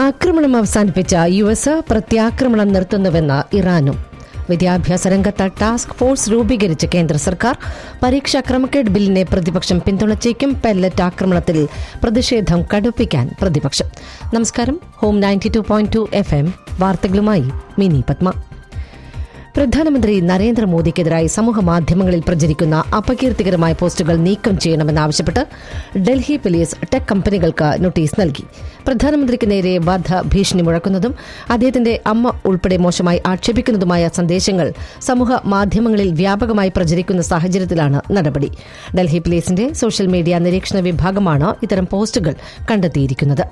ആക്രമണം അവസാനിപ്പിച്ച U S പ്രത്യാക്രമണം നിർത്തുന്നുവെന്ന് ഇറാനും വിദ്യാഭ്യാസ രംഗത്ത് ടാസ്ക് ഫോഴ്സ് രൂപീകരിച്ച കേന്ദ്ര സർക്കാർ പരീക്ഷാ ക്രമക്കേട് ബില്ലിനെ പ്രതിപക്ഷം പിന്തുണച്ചേക്കും പെല്ലറ്റ് ആക്രമണത്തിൽ പ്രതിഷേധം കടുപ്പിക്കാൻ പ്രതിപക്ഷം നമസ്കാരം home ninety two point two F M വാർത്തകളുമായി മിനി പത്മ പ്രധാനമന്ത്രി നരേന്ദ്രമോദിക്കെതിരായി സമൂഹ മാധ്യമങ്ങളിൽ പ്രചരിക്കുന്ന അപകീർത്തികരമായ പോസ്റ്റുകൾ നീക്കം ചെയ്യണമെന്നാവശ്യപ്പെട്ട് ഡൽഹി പോലീസ് ടെക് കമ്പനികൾക്ക് നോട്ടീസ് നൽകി പ്രധാനമന്ത്രിക്ക് നേരെ വധ ഭീഷണി മുഴക്കുന്നതും അദ്ദേഹത്തിന്റെ അമ്മ ഉൾപ്പെടെ മോശമായി ആക്ഷേപിക്കുന്നതുമായ സന്ദേശങ്ങൾ സമൂഹ മാധ്യമങ്ങളിൽ വ്യാപകമായി പ്രചരിക്കുന്ന സാഹചര്യത്തിലാണ് നടപടി ഡൽഹി പോലീസിന്റെ സോഷ്യൽ മീഡിയ നിരീക്ഷണ വിഭാഗമാണ് ഇത്തരം പോസ്റ്റുകൾ കണ്ടെത്തിയിരിക്കുന്നത്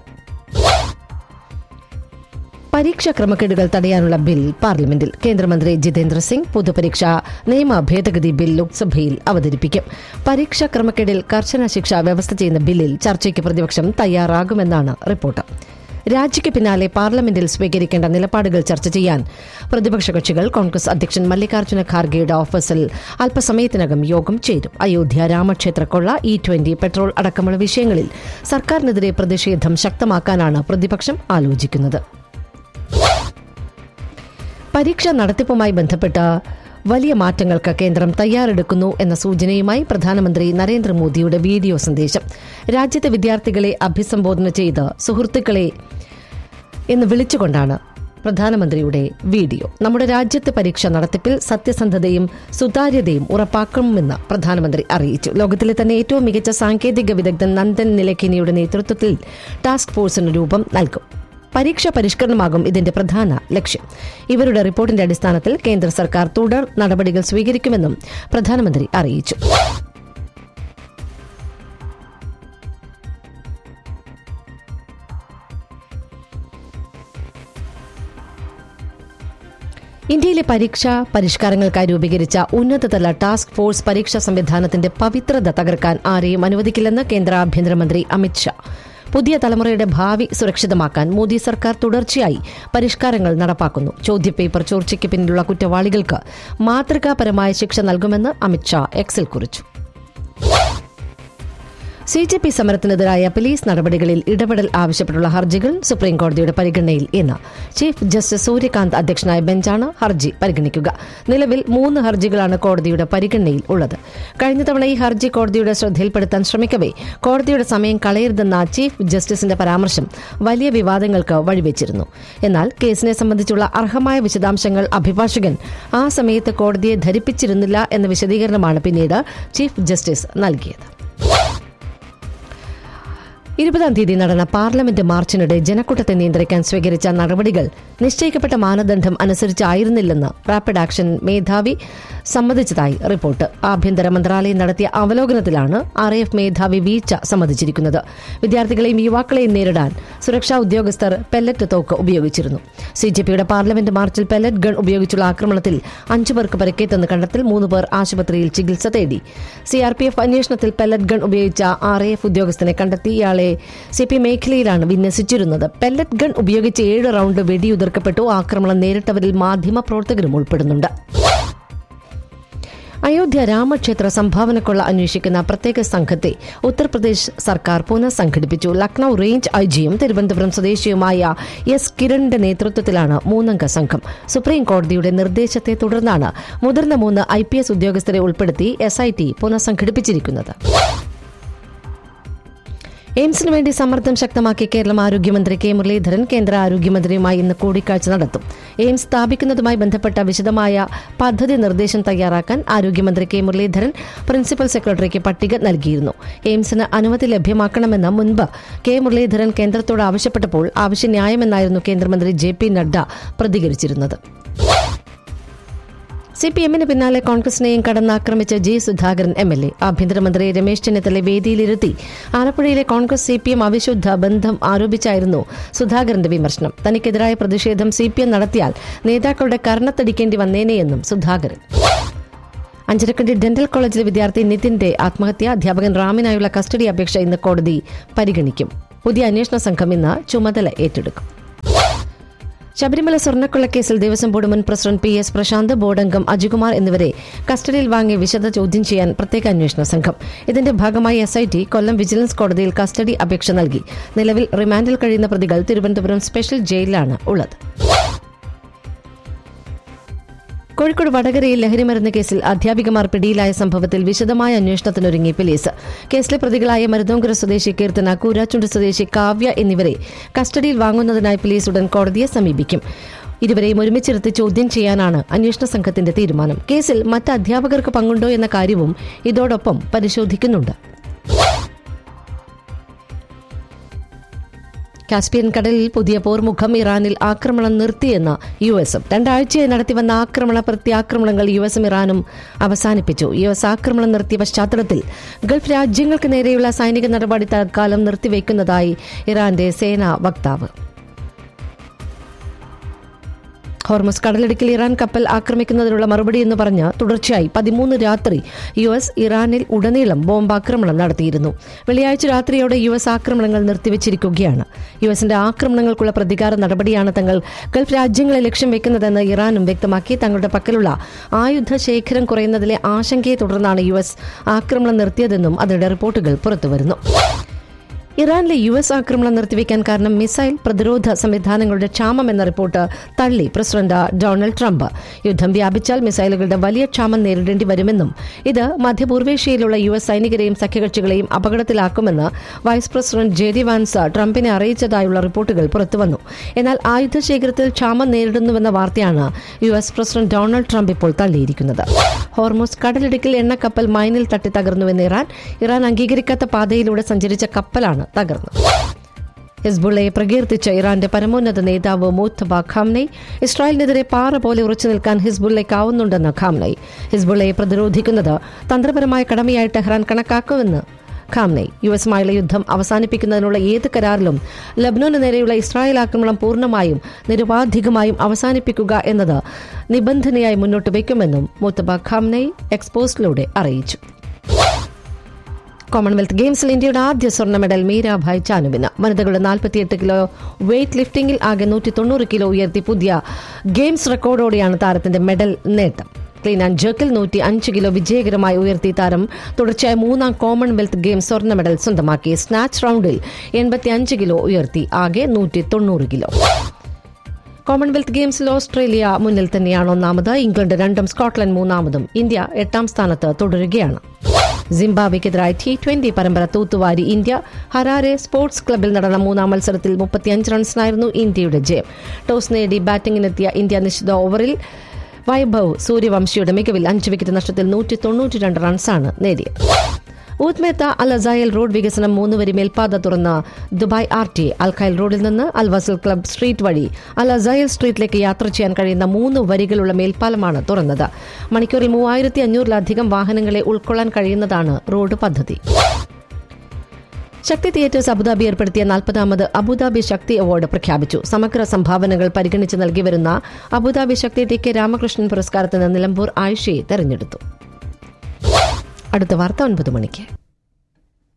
പരീക്ഷാ ക്രമക്കേടുകൾ തടയാനുള്ള ബിൽ പാർലമെന്റിൽ കേന്ദ്രമന്ത്രി ജിതേന്ദ്ര സിംഗ് പൊതുപരീക്ഷാ നിയമ ഭേദഗതി ബിൽ ലോക്സഭയിൽ അവതരിപ്പിക്കും പരീക്ഷാ ക്രമക്കേടിൽ കർശന ശിക്ഷ വ്യവസ്ഥ ചെയ്യുന്ന ബില്ലിൽ ചർച്ചയ്ക്ക് പ്രതിപക്ഷം തയ്യാറാകുമെന്നാണ് റിപ്പോർട്ട് രാജിക്ക് പിന്നാലെ പാർലമെന്റിൽ സ്വീകരിക്കേണ്ട നിലപാടുകൾ ചർച്ച ചെയ്യാൻ പ്രതിപക്ഷ കക്ഷികൾ കോൺഗ്രസ് അധ്യക്ഷൻ മല്ലികാർജ്ജുന ഖാർഗെയുടെ ഓഫീസിൽ അല്പസമയത്തിനകം യോഗം ചേരും അയോധ്യ രാമക്ഷേത്ര കൊള്ള ഇ ട്വന്റി പെട്രോൾ അടക്കമുള്ള വിഷയങ്ങളിൽ സർക്കാരിനെതിരെ പ്രതിഷേധം ശക്തമാക്കാനാണ് പ്രതിപക്ഷം ആലോചിക്കുന്നത് പരീക്ഷാ നടത്തിപ്പുമായി ബന്ധപ്പെട്ട് വലിയ മാറ്റങ്ങൾക്ക് കേന്ദ്രം തയ്യാറെടുക്കുന്നു എന്ന സൂചനയുമായി പ്രധാനമന്ത്രി നരേന്ദ്രമോദിയുടെ വീഡിയോ സന്ദേശം രാജ്യത്തെ വിദ്യാർത്ഥികളെ അഭിസംബോധന ചെയ്ത് സുഹൃത്തുക്കളെ എന്ന് വിളിച്ചുകൊണ്ടാണ് പ്രധാനമന്ത്രിയുടെ വീഡിയോ നമ്മുടെ രാജ്യത്തെ പരീക്ഷ നടത്തിപ്പിൽ സത്യസന്ധതയും സുതാര്യതയും ഉറപ്പാക്കുമെന്ന് പ്രധാനമന്ത്രി അറിയിച്ചു ലോകത്തിലെ തന്നെ ഏറ്റവും മികച്ച സാങ്കേതിക വിദഗ്ധൻ നന്ദൻ നിലക്കിനിയുടെ നേതൃത്വത്തിൽ ടാസ്ക് ഫോഴ്സിന് രൂപം നൽകും പരീക്ഷാ പരിഷ്കരണമാകും ഇതിന്റെ പ്രധാന ലക്ഷ്യം ഇവരുടെ റിപ്പോർട്ടിന്റെ അടിസ്ഥാനത്തിൽ കേന്ദ്ര സർക്കാർ തുടർ നടപടികൾ സ്വീകരിക്കുമെന്നും പ്രധാനമന്ത്രി അറിയിച്ചു ഇന്ത്യയിലെ പരീക്ഷാ പരിഷ്കാരങ്ങൾക്കായി രൂപീകരിച്ച ഉന്നതതല ടാസ്ക് ഫോഴ്സ് പരീക്ഷാ സംവിധാനത്തിന്റെ പവിത്രത തകർക്കാൻ ആരെയും അനുവദിക്കില്ലെന്ന് കേന്ദ്ര ആഭ്യന്തരമന്ത്രി അമിത്ഷാ പുതിയ തലമുറയുടെ ഭാവി സുരക്ഷിതമാക്കാൻ മോദി സർക്കാർ തുടർച്ചയായി പരിഷ്കാരങ്ങൾ നടപ്പാക്കുന്നു ചോദ്യപേപ്പർ ചോർച്ചയ്ക്ക് പിന്നിലുള്ള കുറ്റവാളികൾക്ക് മാതൃകാപരമായ ശിക്ഷ നൽകുമെന്ന് അമിത്ഷാ എക്സിൽ കുറിച്ചു സി ജെ പി സമരത്തിനെതിരായ പോലീസ് നടപടികളിൽ ഇടപെടൽ ആവശ്യപ്പെട്ടുള്ള ഹർജികൾ സുപ്രീംകോടതിയുടെ പരിഗണനയിൽ ഇന്ന് ചീഫ് ജസ്റ്റിസ് സൂര്യകാന്ത് അധ്യക്ഷനായ ബെഞ്ചാണ് ഹർജി പരിഗണിക്കുക നിലവിൽ മൂന്ന് ഹർജികളാണ് കോടതിയുടെ പരിഗണനയിൽ ഉള്ളത് കഴിഞ്ഞ തവണ ഈ ഹർജി കോടതിയുടെ ശ്രദ്ധയിൽപ്പെടുത്താൻ ശ്രമിക്കവേ കോടതിയുടെ സമയം കളയരുതെന്ന ചീഫ് ജസ്റ്റിസിന്റെ പരാമർശം വലിയ വിവാദങ്ങൾക്ക് വഴിവെച്ചിരുന്നു എന്നാൽ കേസിനെ സംബന്ധിച്ചുള്ള അർഹമായ വിശദാംശങ്ങൾ അഭിഭാഷകൻ ആ സമയത്ത് കോടതിയെ ധരിപ്പിച്ചിരുന്നില്ല എന്ന വിശദീകരണമാണ് പിന്നീട് ചീഫ് ജസ്റ്റിസ് നൽകിയത് ഇരുപതാം തീയതി നടന്ന പാർലമെന്റ് മാർച്ചിനിടെ ജനക്കൂട്ടത്തെ നിയന്ത്രിക്കാൻ സ്വീകരിച്ച നടപടികൾ നിശ്ചയിക്കപ്പെട്ട മാനദണ്ഡം അനുസരിച്ചായിരുന്നില്ലെന്ന് റാപ്പിഡ് ആക്ഷൻ മേധാവി സമ്മതിച്ചതായി റിപ്പോർട്ട് ആഭ്യന്തര മന്ത്രാലയം നടത്തിയ അവലോകനത്തിലാണ് ആർ എഫ് മേധാവി വീഴ്ച സമ്മതിച്ചിരിക്കുന്നത് വിദ്യാർത്ഥികളെയും യുവാക്കളെയും നേരിടാൻ സുരക്ഷാ ഉദ്യോഗസ്ഥർ പെല്ലറ്റ് തോക്ക് ഉപയോഗിച്ചിരുന്നു സി ജെ പിയുടെ പാർലമെന്റ് മാർച്ചിൽ പെല്ലറ്റ് ഗൺ ഉപയോഗിച്ചുള്ള ആക്രമണത്തിൽ അഞ്ചു പേർക്ക് പരിക്കേറ്റെന്ന് കണ്ടെത്തൽ മൂന്ന് പേർ ആശുപത്രിയിൽ ചികിത്സ തേടി സിആർപിഎഫ് അന്വേഷണത്തിൽ പെല്ലറ്റ് ഗൺ ഉപയോഗിച്ച ആർ എ എഫ് ഉദ്യോഗസ്ഥനെ കണ്ടെത്തി ഇയാളെ സി പി മേഖലയിലാണ് വിന്യസിച്ചിരുന്നത് പെല്ലറ്റ് ഗൺ ഉപയോഗിച്ച് ഏഴ് റൌണ്ട് വെടിയുതിർക്കപ്പെട്ടു ആക്രമണം നേരിട്ടവരിൽ മാധ്യമ പ്രവർത്തകരും ഉൾപ്പെടുന്നുണ്ട് അയോധ്യ രാമക്ഷേത്ര സംഭാവനക്കൊള്ള അന്വേഷിക്കുന്ന പ്രത്യേക സംഘത്തെ ഉത്തർപ്രദേശ് സർക്കാർ പുനഃസംഘടിപ്പിച്ചു ലക്നൌ റേഞ്ച് ഐജിയും തിരുവനന്തപുരം സ്വദേശിയുമായ എസ് കിരണിന്റെ നേതൃത്വത്തിലാണ് മൂന്നംഗ സംഘം സുപ്രീം കോടതിയുടെ നിർദ്ദേശത്തെ തുടർന്നാണ് മുതിർന്ന മൂന്ന് ഐ ഉദ്യോഗസ്ഥരെ ഉൾപ്പെടുത്തി എസ് ഐ ടി പുനഃസംഘടിപ്പിച്ചിരിക്കുന്നത് എയിംസിന് വേണ്ടി സമ്മർദ്ദം ശക്തമാക്കി കേരളം ആരോഗ്യമന്ത്രി കെ മുരളീധരൻ കേന്ദ്ര ആരോഗ്യമന്ത്രിയുമായി ഇന്ന് കൂടിക്കാഴ്ച നടത്തും എയിംസ് സ്ഥാപിക്കുന്നതുമായി ബന്ധപ്പെട്ട വിശദമായ പദ്ധതി നിർദ്ദേശം തയ്യാറാക്കാൻ ആരോഗ്യമന്ത്രി കെ മുരളീധരൻ പ്രിൻസിപ്പൽ സെക്രട്ടറിക്ക് പട്ടിക നൽകിയിരുന്നു എയിംസിന് അനുമതി ലഭ്യമാക്കണമെന്ന് മുൻപ് കെ മുരളീധരൻ കേന്ദ്രത്തോട് ആവശ്യപ്പെട്ടപ്പോൾ ആവശ്യം ന്യായമെന്നായിരുന്നു കേന്ദ്രമന്ത്രി ജെ പി നഡ്ഡ പ്രതികരിച്ചിരുന്നത് സി പി എമ്മിന് പിന്നാലെ കോൺഗ്രസിനെയും കടന്നാക്രമിച്ച G Sudhakaran M L A ആഭ്യന്തരമന്ത്രി രമേശ് ചെന്നിത്തല വേദിയിലിരുത്തി ആലപ്പുഴയിലെ കോൺഗ്രസ് സി പി എം അവിശുദ്ധ ബന്ധം ആരോപിച്ചായിരുന്നു സുധാകരന്റെ വിമർശനം തനിക്കെതിരായ പ്രതിഷേധം സി പി എം നടത്തിയാൽ നേതാക്കളുടെ കർണത്തടിക്കേണ്ടി വന്നേനെയെന്നും സുധാകരൻ അഞ്ചരക്കണ്ടി ഡെന്റൽ കോളേജിലെ വിദ്യാർത്ഥി നിതിന്റെ ആത്മഹത്യ അധ്യാപകൻ റാമിനായുള്ള കസ്റ്റഡി അപേക്ഷ ഇന്ന് കോടതി പരിഗണിക്കും പുതിയ അന്വേഷണ സംഘം ഇന്ന് ചുമതല ഏറ്റെടുക്കും ശബരിമല സ്വർണ്ണക്കൊള്ളക്കേസിൽ ദേവസ്വം ബോർഡ് മുൻ president P S Prashanth board അംഗം അജികുമാർ എന്നിവരെ കസ്റ്റഡിയിൽ വാങ്ങി വിശദ ചോദ്യം ചെയ്യാൻ പ്രത്യേക അന്വേഷണ സംഘം ഇതിന്റെ ഭാഗമായി S I T Kollam vigilance കോടതിയിൽ കസ്റ്റഡി അപേക്ഷ നൽകി നിലവിൽ റിമാൻഡിൽ കഴിയുന്ന പ്രതികൾ തിരുവനന്തപുരം സ്പെഷ്യൽ ജയിലിലാണ് ഉള്ളത് കോഴിക്കോട് വടകരയിൽ ലഹരിമരുന്ന് കേസിൽ അധ്യാപികമാർ പിടിയിലായ സംഭവത്തിൽ വിശദമായ അന്വേഷണത്തിനൊരുങ്ങി പോലീസ് കേസിലെ പ്രതികളായ മരുതോങ്കര സ്വദേശി കീർത്തന കൂരാച്ചുണ്ട് സ്വദേശി കാവ്യ എന്നിവരെ കസ്റ്റഡിയിൽ വാങ്ങുന്നതിനായി പോലീസ് ഉടൻ കോടതിയെ സമീപിക്കും ഇരുവരെയും ഒരുമിച്ചിരുത്തി ചോദ്യം ചെയ്യാനാണ് അന്വേഷണ സംഘത്തിന്റെ തീരുമാനം കേസിൽ മറ്റ് അധ്യാപകർക്ക് പങ്കുണ്ടോ എന്ന കാര്യവും ഇതോടൊപ്പം പരിശോധിക്കുന്നുണ്ട് കാസ്പിയൻ കടലിൽ പുതിയ പോർമുഖം ഇറാനിൽ ആക്രമണം നിർത്തിയെന്ന് യു എസും രണ്ടാഴ്ചയായി നടത്തിവന്ന ആക്രമണ പ്രത്യാക്രമണങ്ങൾ യു എസും ഇറാനും അവസാനിപ്പിച്ചു യു എസ് ആക്രമണം നിർത്തിയ പശ്ചാത്തലത്തിൽ ഗൾഫ് രാജ്യങ്ങൾക്ക് നേരെയുള്ള സൈനിക നടപടി തൽക്കാലം നിർത്തിവെക്കുന്നതായി ഇറാന്റെ സേനാ വക്താവ് ഹോർമസ് കടലിടുക്കിൽ ഇറാൻ കപ്പൽ ആക്രമിക്കുന്നതിനുള്ള മറുപടി എന്ന് പറഞ്ഞ് തുടർച്ചയായി പതിമൂന്ന് രാത്രി യു എസ് ഇറാനിൽ ഉടനീളം ബോംബാക്രമണം നടത്തിയിരുന്നു വെള്ളിയാഴ്ച രാത്രിയോടെ യു എസ് ആക്രമണങ്ങൾ നിർത്തിവച്ചിരിക്കുകയാണ് യു എസിന്റെ ആക്രമണങ്ങൾക്കുള്ള പ്രതികാര നടപടിയാണ് തങ്ങൾ ഗൾഫ് രാജ്യങ്ങളെ ലക്ഷ്യം വെക്കുന്നതെന്ന് ഇറാനും വ്യക്തമാക്കി തങ്ങളുടെ പക്കലുള്ള ആയുധ ശേഖരം കുറയുന്നതിലെ ആശങ്കയെ തുടർന്നാണ് യു എസ് ആക്രമണം നിർത്തിയതെന്നും അതിന്റെ റിപ്പോർട്ടുകൾ പുറത്തുവരുന്നു ഇറാനിലെ യു എസ് ആക്രമണം നിർത്തിവെക്കാൻ കാരണം മിസൈൽ പ്രതിരോധ സംവിധാനങ്ങളുടെ ക്ഷാമം എന്ന റിപ്പോർട്ട് തള്ളി പ്രസിഡന്റ് ഡൊണാൾഡ് ട്രംപ് യുദ്ധം വ്യാപിച്ചാൽ മിസൈലുകളുടെ വലിയ ക്ഷാമം നേരിടേണ്ടി വരുമെന്നും ഇത് മധ്യപൂർവേഷ്യയിലുള്ള യു എസ് സൈനികരെയും സഖ്യകക്ഷികളെയും അപകടത്തിലാക്കുമെന്ന് vice president J D Vance ട്രംപിനെ അറിയിച്ചതായുള്ള റിപ്പോർട്ടുകൾ പുറത്തുവന്നു എന്നാൽ ആയുധ ശേഖരത്തിൽ ക്ഷാമം നേരിടുന്നുവെന്ന വാർത്തയാണ് U S president Donald Trump ഇപ്പോൾ തള്ളിയിരിക്കുന്നത് ഹോർമോസ് കടലിടുക്കിൽ എണ്ണക്കപ്പൽ മൈനിൽ തട്ടി തകർന്നുവെന്ന് ഇറാൻ ഇറാൻ അംഗീകരിക്കാത്ത പാതയിലൂടെ സഞ്ചരിച്ച കപ്പലാണ് തകർന്നത് ഹിസ്ബുള്ളയെ പ്രകീർത്തിച്ച ഇറാന്റെ പരമോന്നത നേതാവ് മൂത്തബ ഖാംനൈ ഇസ്രായേലിനെതിരെ പാറ പോലെ ഉറച്ചു നിൽക്കാൻ ഹിസ്ബുള്ളയ്ക്കാവുന്നുണ്ടെന്ന് ഖാംനൈ ഹിസ്ബുള്ളയെ പ്രതിരോധിക്കുന്നത് തന്ത്രപരമായ കടമയായി ടെഹ്റാൻ കണക്കാക്കുമെന്ന് ഖാംനൈ യു എസുമായുള്ള യുദ്ധം അവസാനിപ്പിക്കുന്നതിനുള്ള ഏത് കരാറിലും ലബ്നോന് നേരെയുള്ള ഇസ്രായേൽ ആക്രമണം പൂർണ്ണമായും നിരുപാധികമായും അവസാനിപ്പിക്കുക എന്നത് നിബന്ധനയായി മുന്നോട്ട് വയ്ക്കുമെന്നും മുത്തബ ഖാംനൈ എക്സ്പോസ്റ്റിലൂടെ അറിയിച്ചു കോമൺവെൽത്ത് ഗെയിംസിൽ ഇന്ത്യയുടെ ആദ്യ സ്വർണ്ണ മെഡൽ മീരാഭായ് ചാനുവിന് വനിതകളുടെ നാൽപ്പത്തിയെട്ട് കിലോ വെയ്റ്റ് ലിഫ്റ്റിംഗിൽ ആകെ നൂറ്റി തൊണ്ണൂറ് കിലോ ഉയർത്തി പുതിയ ഗെയിംസ് റെക്കോർഡോടെയാണ് താരത്തിന്റെ മെഡൽ നേട്ടം ക്ലീൻ ആൻഡ് ജേക്കിൽ നൂറ്റി അഞ്ച് കിലോ വിജയകരമായി ഉയർത്തി താരം തുടർച്ചയായ മൂന്നാം കോമൺവെൽത്ത് ഗെയിംസ് സ്വർണ്ണ മെഡൽ സ്വന്തമാക്കി സ്നാച്ച് റൗണ്ടിൽ എൺപത്തി അഞ്ച് കിലോ ഉയർത്തി ആകെ നൂറ്റി തൊണ്ണൂറ് കിലോ കോമൺവെൽത്ത് ഗെയിംസിൽ ഓസ്ട്രേലിയ മുന്നിൽ തന്നെയാണ് ഒന്നാമത് ഇംഗ്ലണ്ട് രണ്ടും സ്കോട്ട്ലൻഡ് മൂന്നാമതും ഇന്ത്യ എട്ടാം സ്ഥാനത്ത് തുടരുകയാണ് സിംബാബ്വെക്കെതിരായ ടി ട്വന്റി പരമ്പര തൂത്തുവാരി ഇന്ത്യ ഹരാരെ സ്പോർട്സ് ക്ലബിൽ നടന്ന മൂന്നാം മത്സരത്തിൽ മുപ്പത്തിയഞ്ച് റൺസിനായിരുന്നു ഇന്ത്യയുടെ ജയം ടോസ് നേടി ബാറ്റിംഗിനെത്തിയ ഇന്ത്യ നിശ്ചിത ഓവറിൽ വൈഭവ് സൂര്യവംശിയുടെ മികവിൽ അഞ്ച് വിക്കറ്റ് നഷ്ടത്തിൽ നൂറ്റി തൊണ്ണൂറ്റി രണ്ട് റൺസാണ് നേടിയത് ഊത്മേത്ത അൽ അസായൽ റോഡ് വികസനം മൂന്ന് വരി മേൽപ്പാത തുറന്ന ദുബായ് ആർ ടി അൽഖൈൽ റോഡിൽ നിന്ന് അൽ വസൽ ക്ലബ് സ്ട്രീറ്റ് വഴി അൽ അസായൽ സ്ട്രീറ്റിലേക്ക് യാത്ര ചെയ്യാൻ കഴിയുന്ന മൂന്ന് വരികളുള്ള മേൽപ്പാലമാണ് തുറന്നത് മണിക്കൂറിൽ മൂവായിരത്തി അഞ്ഞൂറിലധികം വാഹനങ്ങളെ ഉൾക്കൊള്ളാൻ കഴിയുന്നതാണ് റോഡ് പദ്ധതി ശക്തി തിയേറ്റേഴ്സ് അബുദാബി ഏർപ്പെടുത്തിയ നാൽപ്പതാമത് അബുദാബി ശക്തി അവാർഡ് പ്രഖ്യാപിച്ചു സമഗ്ര സംഭാവനകൾ പരിഗണിച്ച് നൽകി വരുന്ന Abu Dhabi Shakti T K Ramakrishnan പുരസ്കാരത്തിന് നിലമ്പൂർ ആയിഷയെ തെരഞ്ഞെടുത്തു അടുത്ത വാർത്ത ഒൻപത് മണിക്ക്